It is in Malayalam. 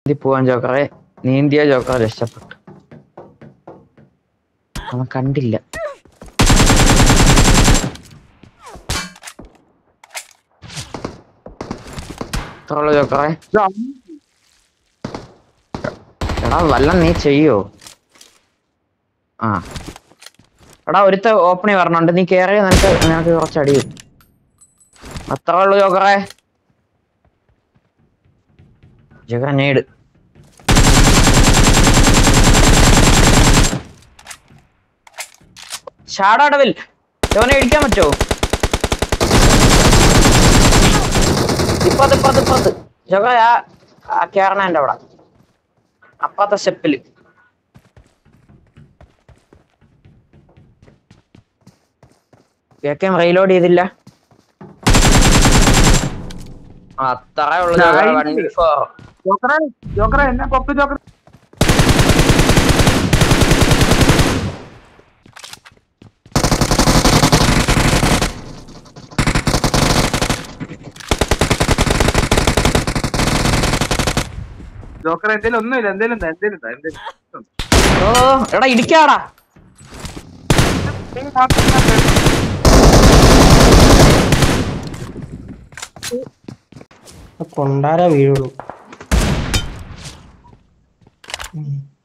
നീ പോവാൻ ജോക്കറെ നീന്തിയ ജോക്കറെ രക്ഷപ്പെട്ടു അവൻ കണ്ടില്ല ഇത്രയുള്ള ജോക്കറെ എടാ വല്ല നീ ചെയ്യോ ആ എടാ ഒരുത്ത ഓപ്പണി പറഞ്ഞുണ്ട് നീ കേറിയ നിനക്ക് നിനക്ക് കുറച്ച് അടി കിട്ടും അത്ര ഉള്ളു ജോക്കറെ ജോക്കറെ നേട് ഷാഡാടവിൽ ഇവനെ ഇടിക്കാൻ പറ്റുമോ ഇപ്പത് ഇപ്പത് ഇപ്പത് ജോക്കറെ ആ ആ കേറണ എന്റെ അവിടെ അപ്പത്തെ സ്റ്റെപ്പില് കേക്കേം റീലോഡ് ചെയ്തില്ല അത്ര ഉള്ളു ജോക്കറെ വൺ Nice. ഫോർ ജോക്കറെ ജോക്കറെ എന്നെ കൊപ്പ് ജോക്കറെ ജോക്കറെ എന്തേലും ഒന്നുമില്ല എന്തേലും എന്താ എന്തേലും എന്താ എന്തേലും ഓ എടാ ഇടിക്കാടാ കൊണ്ടാര വീഴുള്ളൂ ഉം.